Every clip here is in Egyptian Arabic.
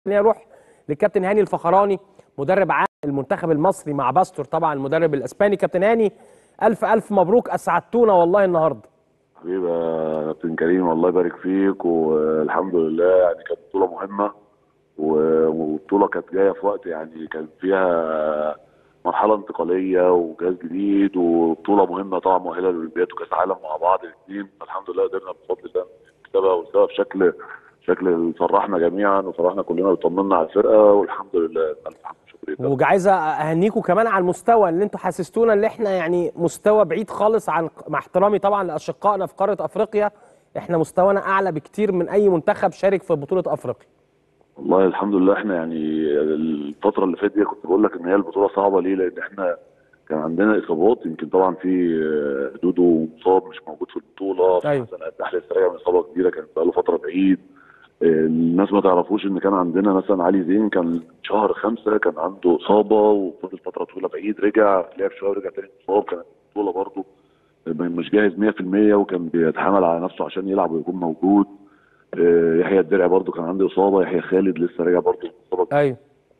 خليني اروح للكابتن هاني الفخراني مدرب عام المنتخب المصري مع باستور طبعا المدرب الاسباني كابتن هاني الف الف مبروك اسعدتونا والله النهارده حبيبي يا كابتن كريم الله يبارك فيك والحمد لله يعني كانت بطوله مهمه و- والبطوله كانت جايه في وقت يعني كان فيها مرحله انتقاليه وجهاز جديد وبطوله مهمه طبعا مؤهله للاولمبياد وكاس عالم مع بعض الاثنين الحمد لله قدرنا بفضل الله نكسبها ونكسبها بشكل شكل فرحنا جميعا وفرحنا كلنا وطمنا على الفرقه والحمد لله الف حمد شكر لله وعايز اهنيكم كمان على المستوى اللي انتوا حسستونا اللي احنا يعني مستوى بعيد خالص عن مع احترامي طبعا لاشقائنا في قاره افريقيا احنا مستوانا اعلى بكتير من اي منتخب شارك في بطوله افريقيا والله الحمد لله احنا يعني الفتره اللي فاتت دي كنت بقول لك ان هي البطوله صعبه ليه؟ لان احنا كان عندنا اصابات يمكن طبعا في آه، دودو مصاب مش موجود في البطوله في أيوة. مثلا الدحل لسه راجع من اصابه كبيره كانت بقاله فتره بعيد آه، الناس ما تعرفوش ان كان عندنا مثلا علي زين كان شهر خمسه كان عنده اصابه وفضل فتره طويله بعيد رجع لعب شويه ورجع تاني مصاب كانت البطوله برضه مش جاهز 100% وكان بيتحامل على نفسه عشان يلعب ويكون موجود آه، يحيى الدرع برضه كان عنده اصابه يحيى خالد لسه راجع برضه من اصابه ايوه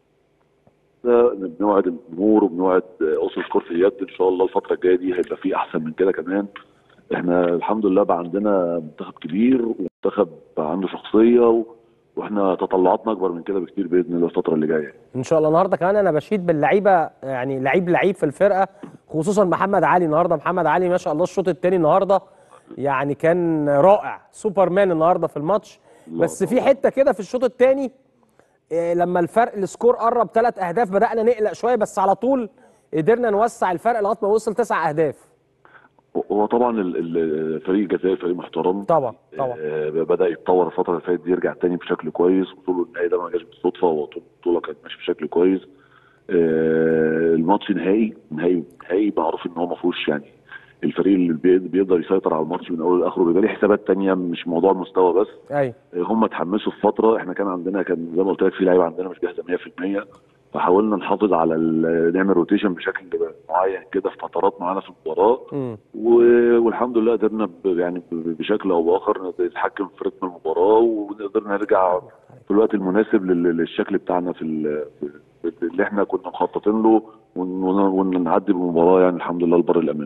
ده بنوعد الجمهور وبنوعد اسره كره اليد ان شاء الله الفتره الجايه دي هيبقى في احسن من كده كمان احنا الحمد لله بقى عندنا منتخب كبير ومنتخب بقى عنده شخصيه و... واحنا تطلعاتنا اكبر من كده بكتير باذن الله الفتره اللي جايه ان شاء الله النهارده كمان انا بشيد باللعيبه يعني لعيب لعيب في الفرقه خصوصا محمد علي النهارده محمد علي ما شاء الله الشوط الثاني النهارده يعني كان رائع سوبرمان النهارده في الماتش بس في حته كده في الشوط الثاني لما الفرق السكور قرب ثلاث اهداف بدانا نقلق شويه بس على طول قدرنا نوسع الفرق لغايه ما وصل تسع اهداف هو طبعا ال- ال- فريق الجزائر فريق محترم طبعا طبعا آه، بدا يتطور الفتره اللي فاتت دي يرجع تاني بشكل كويس وصوله النهائي ده ما جاش بالصدفه هو طول البطوله كانت ماشيه بشكل كويس آه، الماتش نهائي نهائي نهائي معروف ان هو ما فيهوش يعني الفريق اللي بي- بيقدر يسيطر على الماتش من اوله لاخره بيبقى ليه حسابات تانية مش موضوع المستوى بس ايوه آه، هم اتحمسوا في فتره احنا كان عندنا كان زي ما قلت لك في لعيبه عندنا مش جاهزه 100% فحاولنا نحافظ على ال- نعمل روتيشن بشكل معين كده في فترات معينه في المباراه امم و- والحمد لله قدرنا ب- يعني ب- بشكل او باخر نتحكم في رتم المباراه وقدرنا نرجع في الوقت المناسب لل- للشكل بتاعنا في ال- في- اللي احنا كنا مخططين له ون- ون- ونعدي بالمباراه يعني الحمد لله لبر الامان.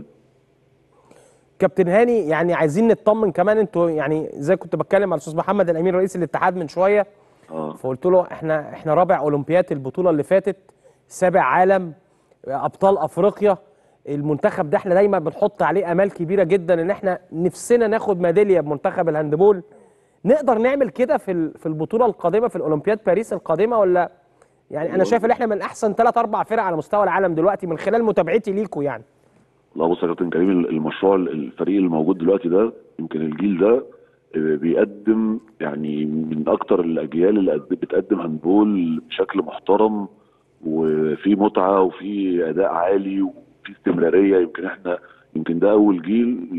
كابتن هاني يعني عايزين نطمن كمان انتوا يعني زي كنت بتكلم على الاستاذ محمد الامين رئيس الاتحاد من شويه اه فقلت له احنا احنا رابع اولمبياد البطوله اللي فاتت سابع عالم ابطال افريقيا المنتخب ده احنا دايما بنحط عليه امال كبيره جدا ان احنا نفسنا ناخد ميداليه بمنتخب الهاندبول نقدر نعمل كده في ال- في البطوله القادمه في الاولمبياد باريس القادمه ولا يعني انا شايف ان احنا من احسن ثلاث اربع فرق على مستوى العالم دلوقتي من خلال متابعتي ليكوا يعني لا بص يا كابتن كريم المشروع الفريق اللي موجود دلوقتي ده يمكن الجيل ده آه، بيقدم يعني من اكتر الاجيال اللي قد- بتقدم هاندبول بشكل محترم وفي متعه وفي اداء عالي وفي استمراريه يمكن احنا يمكن ده اول جيل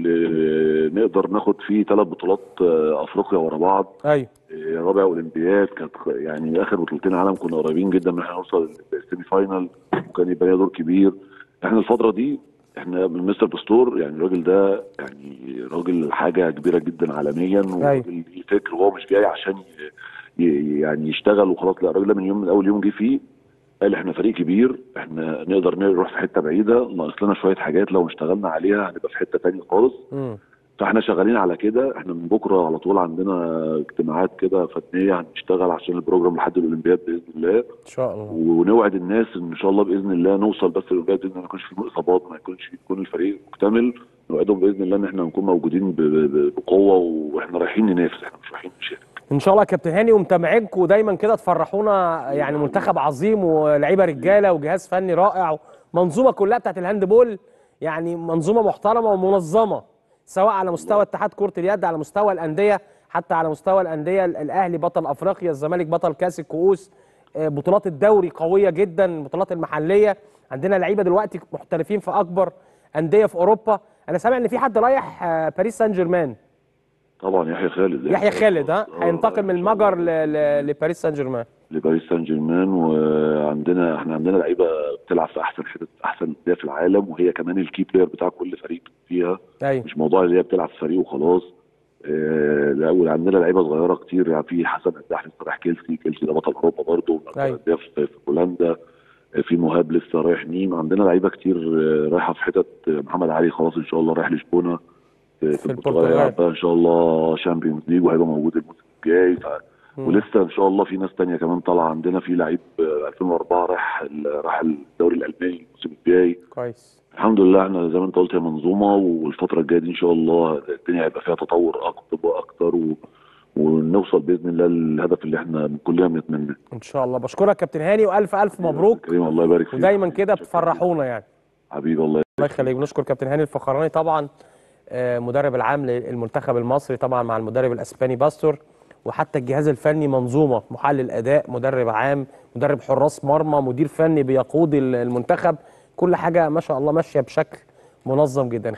ل- نقدر ناخد فيه ثلاث بطولات آه، افريقيا ورا بعض ايوه آه، رابع اولمبياد كانت خ- يعني اخر بطولتين عالم كنا قريبين جدا ان احنا نوصل للسيمي فاينال وكان يبقى ليها دور كبير احنا الفتره دي احنا من مستر بستور يعني الراجل ده يعني راجل حاجه كبيره جدا عالميا وراجل ليه فكر وهو مش جاي عشان ي- ي- يعني يشتغل وخلاص لا الراجل ده من يوم من اول يوم جه فيه قال احنا فريق كبير احنا نقدر نروح في حته بعيده ناقص لنا شويه حاجات لو اشتغلنا عليها هنبقى في حته تانية خالص امم فاحنا شغالين على كده احنا من بكره على طول عندنا اجتماعات كده فنيه هنشتغل عشان البروجرام لحد الاولمبياد باذن الله ان شاء الله ونوعد الناس ان شاء الله باذن الله نوصل بس الاولمبياد باذن الله ما يكونش في اصابات ما يكونش يكون الفريق مكتمل نوعدهم باذن الله ان احنا نكون موجودين ب- ب- بقوه واحنا رايحين ننافس احنا مش رايحين نشارك ان شاء الله يا كابتن هاني ومتابعينكم دايما كده تفرحونا يعني منتخب عظيم ولعيبه رجاله وجهاز فني رائع منظومه كلها بتاعت الهاند بول يعني منظومه محترمه ومنظمه سواء على مستوى اتحاد كره اليد على مستوى الانديه حتى على مستوى الانديه الاهلي بطل افريقيا الزمالك بطل كاس الكؤوس آه، بطولات الدوري قويه جدا البطولات المحليه عندنا لعيبه دلوقتي محترفين في اكبر انديه في اوروبا انا سامع ان في حد رايح آه، باريس سان جيرمان طبعا يحيى خالد يحيى خالد ها آه، هينتقل من إن شاء الله. المجر ل- ل- لباريس سان جيرمان لباريس سان جيرمان وعندنا احنا عندنا لعيبه بتلعب في احسن حتت احسن انديه في العالم وهي كمان الكي بلاير بتاع كل فريق فيها ايوه مش موضوع اللي هي بتلعب في فريق وخلاص آه، لا وعندنا لعيبه صغيره كتير يعني في حسن الداح لسه رايح كيلسي كيلسي ده بطل اوروبا برضه من أكتر أيوة. الأندية في في بولندا آه، في مهاب لسه رايح نيم عندنا لعيبه كتير آه، رايحه في حتت آه، محمد علي خلاص ان شاء الله رايح لشبونه في, في في البرتغال البرتغال. هيلعب بقى ان شاء الله شامبيونز ليج وهيبقى موجود الموسم الجاي ف... مم. ولسه ان شاء الله في ناس تانية كمان طالعه عندنا في لعيب آه، 2004 راح ال- راح الدوري الالماني الموسم الجاي كويس الحمد لله احنا زي ما انت قلت هي منظومه والفتره الجايه دي ان شاء الله الدنيا هيبقى فيها تطور اكتر واكتر و... ونوصل باذن الله للهدف اللي احنا كلنا بنتمناه ان شاء الله بشكرك كابتن هاني والف الف مبروك كريم الله يبارك فيك ودايما كده بتفرحونا يعني حبيبي الله الله يخليك بنشكر كابتن هاني الفخراني طبعا آه، مدرب العام للمنتخب المصري طبعا مع المدرب الاسباني باستور وحتى الجهاز الفني منظومه محلل اداء مدرب عام مدرب حراس مرمى مدير فني بيقود ال- المنتخب كل حاجه ما شاء الله ماشيه بشكل منظم جدا